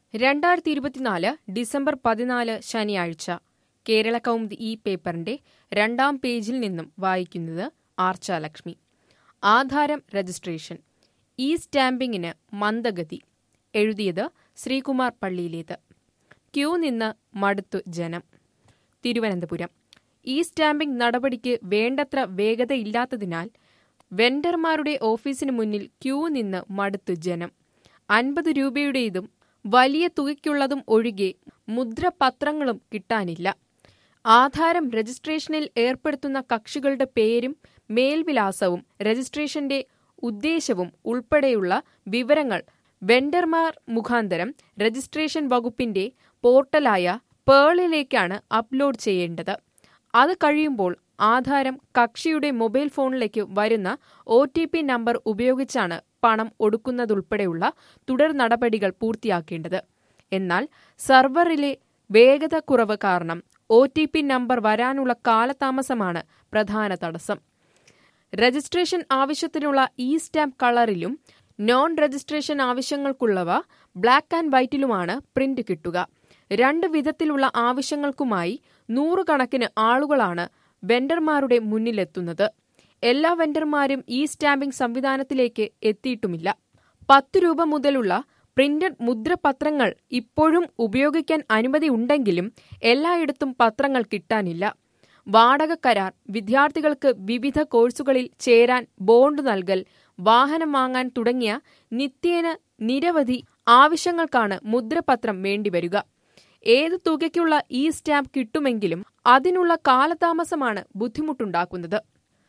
രണ്ടായിരത്തി ഇരുപത്തിനാല് ഡിസംബർ പതിനാല് ശനിയാഴ്ച കേരള കൗമുദി ഈ പേപ്പറിന്റെ രണ്ടാം പേജിൽ നിന്നും വായിക്കുന്നത് ആർച്ചാലക്ഷ്മി ആധാരം രജിസ്ട്രേഷൻ ഇ സ്റ്റാമ്പിങ്ങിന് മന്ദഗതി എഴുതിയത് ശ്രീകുമാർ പള്ളിയിലേത് ക്യൂ നിന്ന് മടുത്തു ജനം തിരുവനന്തപുരം ഇ സ്റ്റാമ്പിംഗ് നടപടിക്ക് വേണ്ടത്ര വേഗതയില്ലാത്തതിനാൽ വെണ്ടർമാരുടെ ഓഫീസിന് മുന്നിൽ ക്യൂ നിന്ന് മടുത്തു ജനം അൻപത് രൂപയുടേതും വലിയ തുകയ്ക്കുള്ളതും ഒഴികെ മുദ്രപത്രങ്ങളും കിട്ടാനില്ല ആധാരം രജിസ്ട്രേഷനിൽ ഏർപ്പെടുത്തുന്ന കക്ഷികളുടെ പേരും മേൽവിലാസവും രജിസ്ട്രേഷന്റെ ഉദ്ദേശവും ഉൾപ്പെടെയുള്ള വിവരങ്ങൾ വെണ്ടർമാർ മുഖാന്തരം രജിസ്ട്രേഷൻ വകുപ്പിന്റെ പോർട്ടലായ പേളിലേക്കാണ് അപ്ലോഡ് ചെയ്യേണ്ടത് അത് കഴിയുമ്പോൾ ആധാരം കക്ഷിയുടെ മൊബൈൽ ഫോണിലേക്ക് വരുന്ന ഒ ടി പി നമ്പർ ഉപയോഗിച്ചാണ് പണം ഒടുക്കുന്നതുൾപ്പെടെയുള്ള തുടർ നടപടികൾ പൂർത്തിയാക്കേണ്ടത് എന്നാൽ സെർവറിലെ വേഗത കുറവ് കാരണം ഒ ടി പി നമ്പർ വരാനുള്ള കാലതാമസമാണ് പ്രധാന തടസ്സം രജിസ്ട്രേഷൻ ആവശ്യത്തിനുള്ള ഇ സ്റ്റാമ്പ് കളറിലും നോൺ രജിസ്ട്രേഷൻ ആവശ്യങ്ങൾക്കുള്ളവ ബ്ലാക്ക് ആൻഡ് വൈറ്റിലുമാണ് പ്രിന്റ് കിട്ടുക രണ്ട് വിധത്തിലുള്ള ആവശ്യങ്ങൾക്കുമായി നൂറുകണക്കിന് ആളുകളാണ് വെണ്ടർമാരുടെ മുന്നിലെത്തുന്നത് എല്ലാ വെണ്ടർമാരും ഈ സ്റ്റാമ്പിംഗ് സംവിധാനത്തിലേക്ക് എത്തിയിട്ടുമില്ല പത്ത് രൂപ മുതലുള്ള പ്രിന്റഡ് മുദ്രപത്രങ്ങൾ ഇപ്പോഴും ഉപയോഗിക്കാൻ അനുമതി ഉണ്ടെങ്കിലും എല്ലായിടത്തും പത്രങ്ങൾ കിട്ടാനില്ല വാടക കരാർ വിദ്യാർത്ഥികൾക്ക് വിവിധ കോഴ്സുകളിൽ ചേരാൻ ബോണ്ട് നൽകൽ വാഹനം വാങ്ങാൻ തുടങ്ങിയ നിത്യേന നിരവധി ആവശ്യങ്ങൾക്കാണ് മുദ്രപത്രം വേണ്ടിവരിക ഏത് തുകയ്ക്കുള്ള ഈ സ്റ്റാമ്പ് കിട്ടുമെങ്കിലും അതിനുള്ള കാലതാമസമാണ് ബുദ്ധിമുട്ടുണ്ടാക്കുന്നത്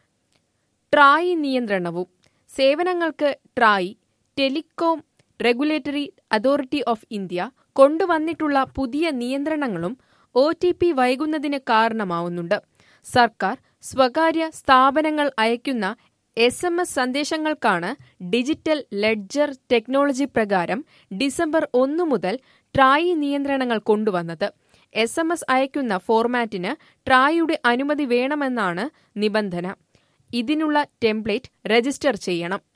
ട്രായ് നിയന്ത്രണവും സേവനങ്ങൾക്ക് TRAI telecom regulatory authority of India കൊണ്ടുവന്നിട്ടുള്ള പുതിയ നിയന്ത്രണങ്ങളും ഒ ടി പി വൈകുന്നതിന് കാരണമാവുന്നുണ്ട് സർക്കാർ സ്വകാര്യ സ്ഥാപനങ്ങൾ അയക്കുന്ന എസ് എം എസ് സന്ദേശങ്ങൾക്കാണ് ഡിജിറ്റൽ ലെഡ്ജർ ടെക്നോളജി പ്രകാരം ഡിസംബർ ഒന്നു മുതൽ ട്രായ് നിയന്ത്രണങ്ങൾ കൊണ്ടുവന്നത് എസ് എം എസ് അയക്കുന്ന ഫോർമാറ്റിന് ട്രായുടെ അനുമതി വേണമെന്നാണ് നിബന്ധന ഇതിനുള്ള ടെംപ്ലേറ്റ് രജിസ്റ്റർ ചെയ്യണം